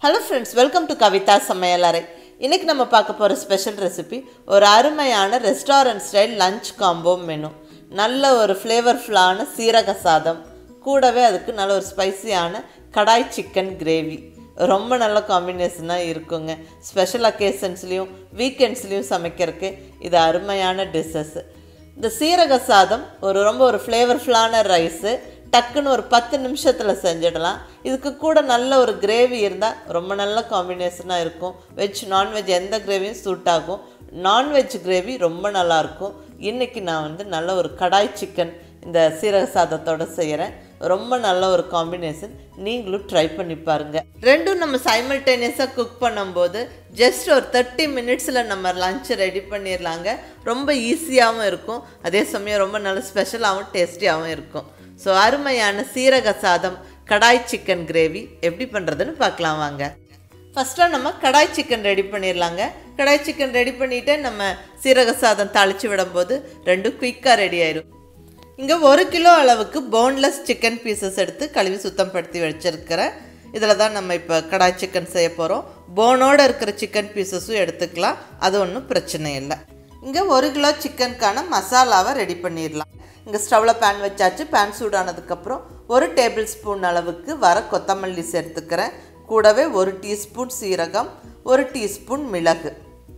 hello friends welcome to Kavitha சமையலறை இன்னைக்கு நம்ம பார்க்க போகிற ஸ்பெஷல் ரெசிபி ஒரு அருமையான restaurant style lunch combo menu நல்ல ஒரு ஃப்ளேவர்ஃபுல்லான சீரக சாதம் கூடவே அதுக்கு நல்ல ஒரு ஸ்பைசியான கடாய் சிக்கன் கிரேவி ரொம்ப நல்ல காம்பினேஷனாக இருக்குங்க ஸ்பெஷல் அக்கேஷன்ஸ்லேயும் வீக்கெண்ட்ஸ்லேயும் சமைக்கிறதுக்கு இது அருமையான டிஷ்ஷஸ் இந்த சீரக சாதம் ஒரு ரொம்ப ஒரு ஃப்ளேவர்ஃபுல்லான ரைஸு டக்குன்னு ஒரு பத்து நிமிஷத்தில் செஞ்சிடலாம் இதுக்கு கூட நல்ல ஒரு கிரேவி இருந்தால் ரொம்ப நல்ல காம்பினேஷனாக இருக்கும் வெஜ் நான்வெஜ் எந்த கிரேவியும் சூட் ஆகும் நான்வெஜ் கிரேவி ரொம்ப நல்லாயிருக்கும் இன்றைக்கி நான் வந்து நல்ல ஒரு கடாய் சிக்கன் இந்த சீரக சாதத்தோட செய்கிறேன் ரொம்ப நல்ல ஒரு காம்பினேஷன் நீங்களும் ட்ரை பண்ணி பாருங்கள் ரெண்டும் நம்ம சைமல்டேனியஸாக குக் பண்ணும்போது ஜஸ்ட் ஒரு தேர்ட்டி மினிட்ஸில் நம்ம லஞ்ச் ரெடி பண்ணிடலாங்க ரொம்ப ஈஸியாகவும் இருக்கும் அதே சமயம் ரொம்ப நல்ல ஸ்பெஷலாகவும் டேஸ்டியாகவும் இருக்கும் ஸோ அருமையான சீரக சாதம் கடாய் சிக்கன் கிரேவி எப்படி பண்ணுறதுன்னு பார்க்கலாம் வாங்க ஃபஸ்ட்டாக நம்ம கடாய் சிக்கன் ரெடி பண்ணிடலாங்க கடாய் சிக்கன் ரெடி பண்ணிவிட்டு நம்ம சீரக சாதம் தாளித்து விடும்போது ரெண்டும் குயிக்காக ரெடி ஆயிடும் இங்கே ஒரு கிலோ அளவுக்கு போன்லெஸ் சிக்கன் பீசஸ் எடுத்து கழுவி சுத்தம் படுத்தி வச்சுருக்கிறேன் இதில் தான் நம்ம இப்போ கடாய் சிக்கன் செய்ய போகிறோம் போனோடு இருக்கிற சிக்கன் பீசஸும் எடுத்துக்கலாம் அது ஒன்றும் பிரச்சனை இல்லை இங்கே ஒரு கிலோ சிக்கனுக்கான மசாலாவை ரெடி பண்ணிடலாம் இங்கே ஸ்டவ்வில் பேன் வச்சாச்சு பேன் சூடானதுக்கப்புறம் ஒரு டேபிள் ஸ்பூன் அளவுக்கு வர கொத்தமல்லி சேர்த்துக்கிறேன் கூடவே ஒரு டீஸ்பூன் சீரகம் ஒரு டீஸ்பூன் மிளகு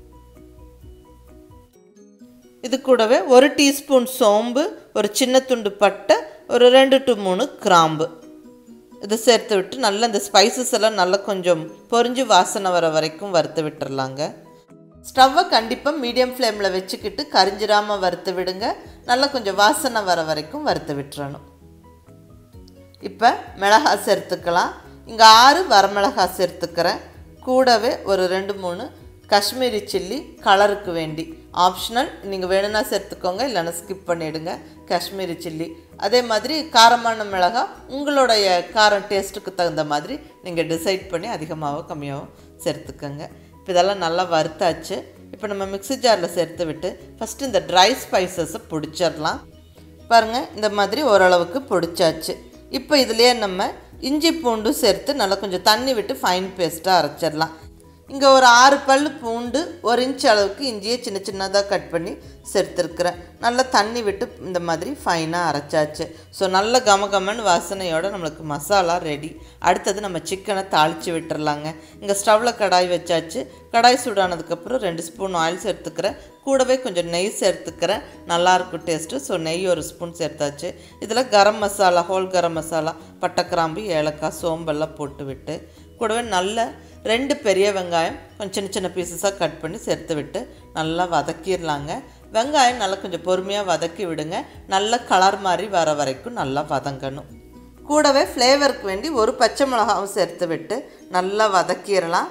இது கூடவே ஒரு டீஸ்பூன் சோம்பு ஒரு சின்ன துண்டு பட்டை ஒரு ரெண்டு டு மூணு கிராம்பு இதை சேர்த்து விட்டு நல்லா இந்த ஸ்பைசஸ் எல்லாம் நல்லா கொஞ்சம் பொரிஞ்சு வாசனை வர வரைக்கும் வறுத்து விட்டுறலாங்க ஸ்டவ்வை கண்டிப்பாக மீடியம் ஃப்ளேமில் வச்சுக்கிட்டு கரிஞ்சிராமல் வறுத்து விடுங்க நல்லா கொஞ்சம் வாசனை வர வரைக்கும் வறுத்து விட்டுறணும் இப்போ மிளகா சேர்த்துக்கலாம் இங்கே ஆறு வரமிளகா சேர்த்துக்கிறேன் கூடவே ஒரு ரெண்டு மூணு காஷ்மீரி சில்லி கலருக்கு வேண்டி ஆப்ஷனல் நீங்கள் வேணும்னா சேர்த்துக்கோங்க இல்லைன்னா ஸ்கிப் பண்ணிவிடுங்க காஷ்மீரி சில்லி அதே மாதிரி காரமான மிளகா உங்களுடைய காரம் டேஸ்ட்டுக்கு தகுந்த மாதிரி நீங்கள் டிசைட் பண்ணி அதிகமாகவோ கம்மியாகவோ சேர்த்துக்கோங்க இப்போ இதெல்லாம் நல்லா வறுத்தாச்சு இப்போ நம்ம மிக்ஸி ஜாரில் சேர்த்து விட்டு ஃபஸ்ட்டு இந்த ட்ரை ஸ்பைசஸை பிடிச்சிடலாம் பாருங்கள் இந்த மாதிரி ஓரளவுக்கு பிடிச்சாச்சு இப்போ இதுலேயே நம்ம இஞ்சி பூண்டும் சேர்த்து நல்லா கொஞ்சம் தண்ணி விட்டு ஃபைன் பேஸ்ட்டாக அரைச்சிடலாம் இங்கே ஒரு ஆறு பல் பூண்டு ஒரு இன்ச் அளவுக்கு இஞ்சியை சின்ன சின்னதாக கட் பண்ணி சேர்த்துருக்குறேன் நல்லா தண்ணி விட்டு இந்த மாதிரி ஃபைனாக அரைச்சாச்சு ஸோ நல்ல கமகமன்னு வாசனையோடு நம்மளுக்கு மசாலா ரெடி அடுத்தது நம்ம சிக்கனை தாளித்து விட்டுறலாங்க இங்கே ஸ்டவ்வில் கடாய் வச்சாச்சு கடாய் சூடானதுக்கப்புறம் ரெண்டு ஸ்பூன் ஆயில் சேர்த்துக்கிறேன் கூடவே கொஞ்சம் நெய் சேர்த்துக்கிறேன் நல்லாயிருக்கும் டேஸ்ட்டு ஸோ நெய் ஒரு ஸ்பூன் சேர்த்தாச்சு இதில் கரம் மசாலா ஹோல் கரம் மசாலா பட்டை கிராம்பு ஏலக்காய் சோம்பெல்லாம் போட்டு விட்டு கூடவே நல்ல ரெண்டு பெரிய வெங்காயம் கொஞ்சம் சின்ன சின்ன பீசஸாக கட் பண்ணி சேர்த்து விட்டு நல்லா வதக்கிடலாங்க வெங்காயம் நல்லா கொஞ்சம் பொறுமையாக வதக்கி விடுங்க நல்ல கலர் மாதிரி வர வரைக்கும் நல்லா வதங்கணும் கூடவே ஃப்ளேவருக்கு வேண்டி ஒரு பச்சை மிளகாவும் சேர்த்து விட்டு நல்லா வதக்கிடலாம்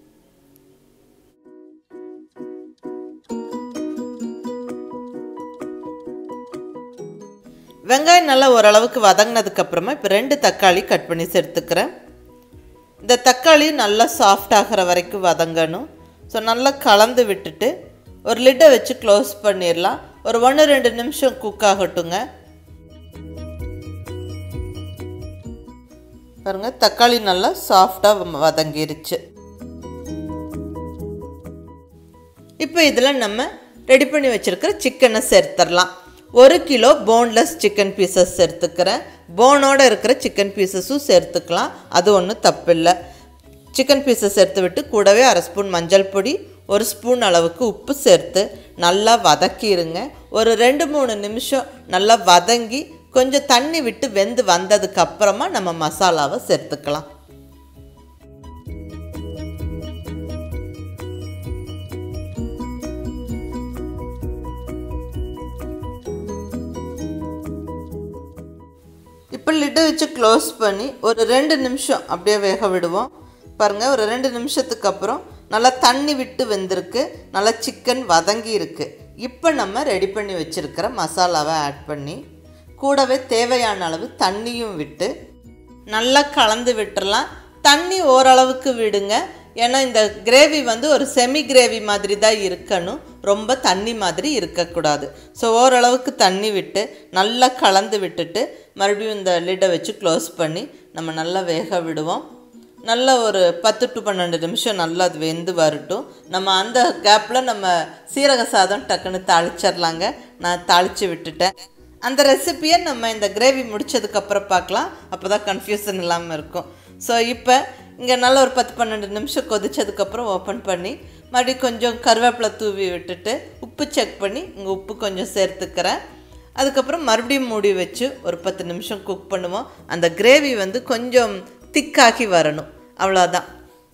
வெங்காயம் நல்லா ஓரளவுக்கு வதங்கினதுக்கப்புறமா இப்போ ரெண்டு தக்காளி கட் பண்ணி சேர்த்துக்கிறேன் இந்த தக்காளி நல்லா சாஃப்ட் ஆகிற வரைக்கும் வதங்கணும் ஸோ நல்லா கலந்து விட்டுட்டு ஒரு லிட்டை வச்சு க்ளோஸ் பண்ணிடலாம் ஒரு ஒன்று ரெண்டு நிமிஷம் குக் ஆகட்டுங்க பாருங்கள் தக்காளி நல்லா சாஃப்டாக வதங்கிருச்சு இப்போ இதில் நம்ம ரெடி பண்ணி வச்சுருக்கிற சிக்கனை சேர்த்துடலாம் ஒரு கிலோ போன்லெஸ் சிக்கன் பீசஸ் சேர்த்துக்கிறேன் போனோடு இருக்கிற சிக்கன் பீசஸும் சேர்த்துக்கலாம் அது ஒன்றும் தப்பில்லை சிக்கன் பீசஸ் சேர்த்து விட்டு கூடவே அரை ஸ்பூன் மஞ்சள் பொடி ஒரு ஸ்பூன் அளவுக்கு உப்பு சேர்த்து நல்லா வதக்கிடுங்க ஒரு ரெண்டு மூணு நிமிஷம் நல்லா வதங்கி கொஞ்சம் தண்ணி விட்டு வெந்து வந்ததுக்கு அப்புறமா நம்ம மசாலாவை சேர்த்துக்கலாம் இப்போ லிட்டை வச்சு க்ளோஸ் பண்ணி ஒரு ரெண்டு நிமிஷம் அப்படியே வேக விடுவோம் பாருங்கள் ஒரு ரெண்டு நிமிஷத்துக்கு அப்புறம் நல்லா தண்ணி விட்டு வெந்திருக்கு நல்லா சிக்கன் வதங்கி இருக்குது இப்போ நம்ம ரெடி பண்ணி வச்சுருக்கிற மசாலாவை ஆட் பண்ணி கூடவே தேவையான அளவு தண்ணியும் விட்டு நல்லா கலந்து விட்டுறலாம் தண்ணி ஓரளவுக்கு விடுங்க ஏன்னா இந்த கிரேவி வந்து ஒரு செமி கிரேவி மாதிரி தான் இருக்கணும் ரொம்ப தண்ணி மாதிரி இருக்கக்கூடாது ஸோ ஓரளவுக்கு தண்ணி விட்டு நல்லா கலந்து விட்டுட்டு மறுபடியும் இந்த லிட்டை வச்சு க்ளோஸ் பண்ணி நம்ம நல்லா வேக விடுவோம் நல்ல ஒரு பத்து டு பன்னெண்டு நிமிஷம் நல்லா அது வெந்து வரட்டும் நம்ம அந்த கேப்பில் நம்ம சீரக சாதம் டக்குன்னு தாளிச்சிடலாங்க நான் தாளித்து விட்டுட்டேன் அந்த ரெசிப்பியை நம்ம இந்த கிரேவி முடிச்சதுக்கப்புறம் பார்க்கலாம் அப்போ தான் கன்ஃபியூஷன் இல்லாமல் இருக்கும் ஸோ இப்போ இங்கே நல்ல ஒரு பத்து பன்னெண்டு நிமிஷம் கொதிச்சதுக்கப்புறம் ஓப்பன் பண்ணி மறுபடியும் கொஞ்சம் கருவேப்பிலை தூவி விட்டுட்டு உப்பு செக் பண்ணி இங்கே உப்பு கொஞ்சம் சேர்த்துக்கிறேன் அதுக்கப்புறம் மறுபடியும் மூடி வச்சு ஒரு பத்து நிமிஷம் குக் பண்ணுவோம் அந்த கிரேவி வந்து கொஞ்சம் திக்காகி வரணும் அவ்வளோதான்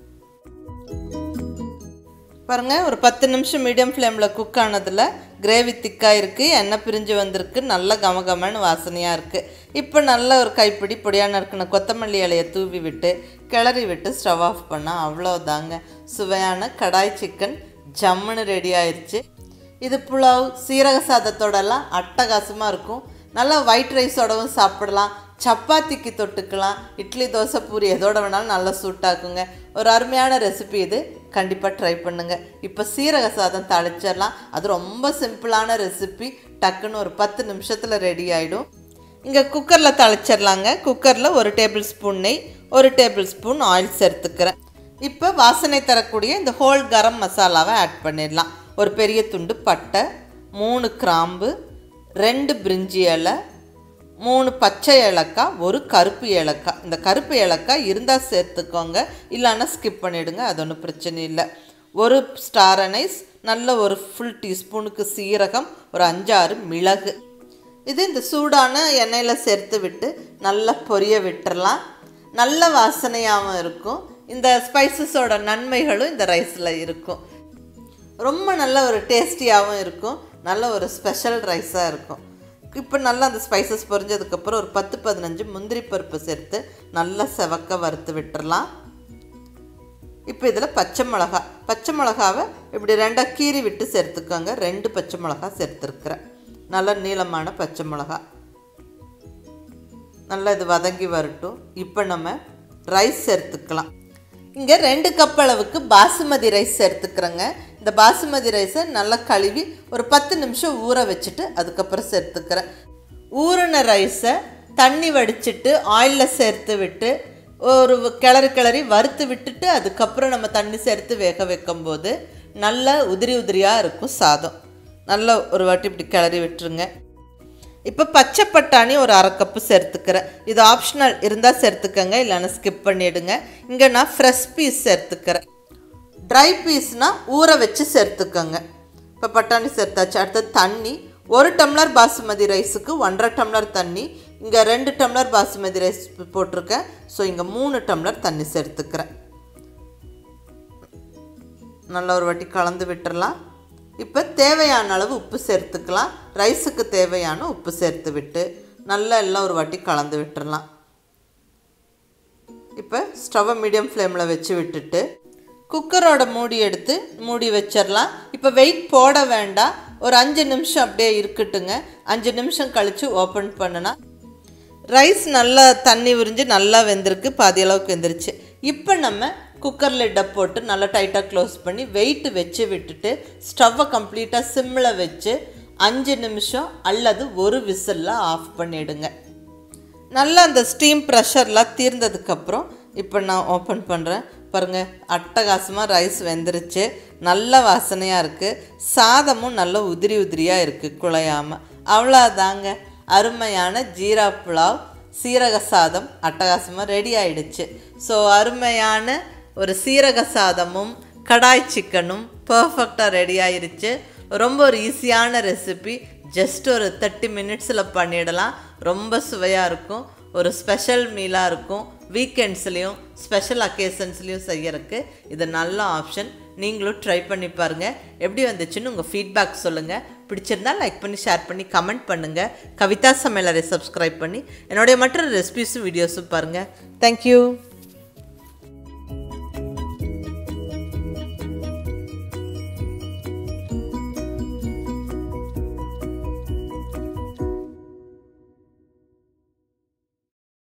பாருங்கள் ஒரு பத்து நிமிஷம் மீடியம் ஃப்ளேமில் குக் ஆனதில் கிரேவி திக்காக இருக்குது எண்ணெய் பிரிஞ்சு வந்திருக்கு நல்ல கமகமன்னு வாசனையாக இருக்குது இப்போ நல்ல ஒரு கைப்பிடி பொடியான இருக்குன கொத்தமல்லி இலையை தூவி விட்டு கிளறி விட்டு ஸ்டவ் ஆஃப் பண்ணால் அவ்வளோதாங்க சுவையான கடாய் சிக்கன் ஜம்முன்னு ரெடி ஆயிடுச்சு இது புலாவ் சீரக சாதத்தோடலாம் அட்டகாசமாக இருக்கும் நல்லா ஒயிட் ரைஸோடவும் சாப்பிடலாம் சப்பாத்திக்கு தொட்டுக்கலாம் இட்லி தோசை பூரி எதோட வேணாலும் நல்லா சூட்டாக்குங்க ஒரு அருமையான ரெசிபி இது கண்டிப்பாக ட்ரை பண்ணுங்கள் இப்போ சீரக சாதம் தாளிச்சிடலாம் அது ரொம்ப சிம்பிளான ரெசிபி டக்குன்னு ஒரு பத்து நிமிஷத்தில் ரெடி ஆகிடும் இங்கே குக்கரில் தாளிச்சிடலாங்க குக்கரில் ஒரு டேபிள் ஸ்பூன் நெய் ஒரு டேபிள் ஸ்பூன் ஆயில் சேர்த்துக்கிறேன் இப்போ வாசனை தரக்கூடிய இந்த ஹோல் கரம் மசாலாவை ஆட் பண்ணிடலாம் ஒரு பெரிய துண்டு பட்டை மூணு கிராம்பு ரெண்டு பிரிஞ்சி இலை மூணு பச்சை ஏலக்காய் ஒரு கருப்பு ஏலக்காய் இந்த கருப்பு ஏலக்காய் இருந்தால் சேர்த்துக்கோங்க இல்லைன்னா ஸ்கிப் பண்ணிவிடுங்க அது ஒன்றும் பிரச்சனை இல்லை ஒரு ஸ்டார் அனைஸ் நல்ல ஒரு ஃபுல் டீஸ்பூனுக்கு சீரகம் ஒரு அஞ்சாறு மிளகு இது இந்த சூடான எண்ணெயில் சேர்த்து விட்டு நல்லா பொரிய விட்டுறலாம் நல்ல வாசனையாகவும் இருக்கும் இந்த ஸ்பைசஸோட நன்மைகளும் இந்த ரைஸில் இருக்கும் ரொம்ப நல்ல ஒரு டேஸ்டியாகவும் இருக்கும் நல்ல ஒரு ஸ்பெஷல் ரைஸாக இருக்கும் இப்போ நல்லா அந்த ஸ்பைசஸ் பொரிஞ்சதுக்கப்புறம் ஒரு பத்து பதினஞ்சு முந்திரி பருப்பு சேர்த்து நல்லா செவக்க வறுத்து விட்டுறலாம் இப்போ இதில் பச்சை மிளகா பச்சை மிளகாவை இப்படி ரெண்டாக கீறி விட்டு சேர்த்துக்கோங்க ரெண்டு பச்சை மிளகா சேர்த்துருக்குறேன் நல்ல நீளமான பச்சை மிளகா நல்லா இது வதங்கி வரட்டும் இப்போ நம்ம ரைஸ் சேர்த்துக்கலாம் இங்கே ரெண்டு கப் அளவுக்கு பாசுமதி ரைஸ் சேர்த்துக்கிறேங்க இந்த பாசுமதி ரைஸை நல்லா கழுவி ஒரு பத்து நிமிஷம் ஊற வச்சுட்டு அதுக்கப்புறம் சேர்த்துக்கிறேன் ஊறின ரைஸை தண்ணி வடிச்சிட்டு ஆயிலில் சேர்த்து விட்டு ஒரு கிளறி கிளறி வறுத்து விட்டுட்டு அதுக்கப்புறம் நம்ம தண்ணி சேர்த்து வேக வைக்கும்போது நல்ல உதிரி உதிரியாக இருக்கும் சாதம் நல்லா ஒரு வாட்டி இப்படி கிளறி விட்டுருங்க இப்போ பச்சை பட்டாணி ஒரு அரை கப்பு சேர்த்துக்கிறேன் இது ஆப்ஷனல் இருந்தால் சேர்த்துக்கங்க இல்லைன்னா ஸ்கிப் பண்ணிவிடுங்க இங்கே நான் ஃப்ரெஷ் பீஸ் சேர்த்துக்கிறேன் ட்ரை பீஸ்னால் ஊற வச்சு சேர்த்துக்கோங்க இப்போ பட்டாணி சேர்த்தாச்சு அடுத்தது தண்ணி ஒரு டம்ளர் பாசுமதி ரைஸுக்கு ஒன்றரை டம்ளர் தண்ணி இங்கே ரெண்டு டம்ளர் பாசுமதி ரைஸ் போட்டிருக்கேன் ஸோ இங்கே மூணு டம்ளர் தண்ணி சேர்த்துக்கிறேன் நல்லா ஒரு வாட்டி கலந்து விட்டுறலாம் இப்போ தேவையான அளவு உப்பு சேர்த்துக்கலாம் ரைஸுக்கு தேவையான உப்பு சேர்த்து விட்டு நல்லா எல்லாம் ஒரு வாட்டி கலந்து விட்டுறலாம் இப்போ ஸ்டவ்வை மீடியம் ஃப்ளேமில் வச்சு விட்டுட்டு குக்கரோட மூடி எடுத்து மூடி வச்சிடலாம் இப்போ வெயிட் போட வேண்டாம் ஒரு அஞ்சு நிமிஷம் அப்படியே இருக்கட்டுங்க அஞ்சு நிமிஷம் கழித்து ஓப்பன் பண்ணுனா ரைஸ் நல்லா தண்ணி உறிஞ்சு நல்லா வெந்திருக்கு பாதி அளவுக்கு வெந்துருச்சு இப்போ நம்ம குக்கர் லிட்டை போட்டு நல்லா டைட்டாக க்ளோஸ் பண்ணி வெயிட் வச்சு விட்டுட்டு ஸ்டவ்வை கம்ப்ளீட்டாக சிம்மில் வச்சு அஞ்சு நிமிஷம் அல்லது ஒரு விசிலில் ஆஃப் பண்ணிவிடுங்க நல்லா அந்த ஸ்டீம் ப்ரெஷர்லாம் தீர்ந்ததுக்கப்புறம் இப்போ நான் ஓப்பன் பண்ணுறேன் பாருங்கள் அட்டகாசமாக ரைஸ் வெந்துருச்சு நல்ல வாசனையாக இருக்குது சாதமும் நல்ல உதிரி உதிரியாக இருக்குது குழையாமல் அவ்வளோதாங்க அருமையான ஜீரா புலாவ் சீரக சாதம் அட்டகாசமாக ரெடி ஆயிடுச்சு ஸோ அருமையான ஒரு சீரக சாதமும் கடாய் சிக்கனும் பர்ஃபெக்டாக ரெடி ஆயிருச்சு ரொம்ப ஒரு ஈஸியான ரெசிபி ஜஸ்ட் ஒரு தேர்ட்டி மினிட்ஸில் பண்ணிடலாம் ரொம்ப சுவையாக இருக்கும் ஒரு ஸ்பெஷல் மீலாக இருக்கும் வீக்கெண்ட்ஸ்லேயும் ஸ்பெஷல் அக்கேஷன்ஸ்லேயும் செய்யறதுக்கு இது நல்ல ஆப்ஷன் நீங்களும் ட்ரை பண்ணி பாருங்கள் எப்படி வந்துச்சுன்னு உங்கள் ஃபீட்பேக் சொல்லுங்கள் பிடிச்சிருந்தா லைக் பண்ணி ஷேர் பண்ணி கமெண்ட் பண்ணுங்கள் கவிதா சமையலரை சப்ஸ்கிரைப் பண்ணி என்னுடைய மற்ற ரெசிபிஸும் வீடியோஸும் பாருங்கள் தேங்க்யூ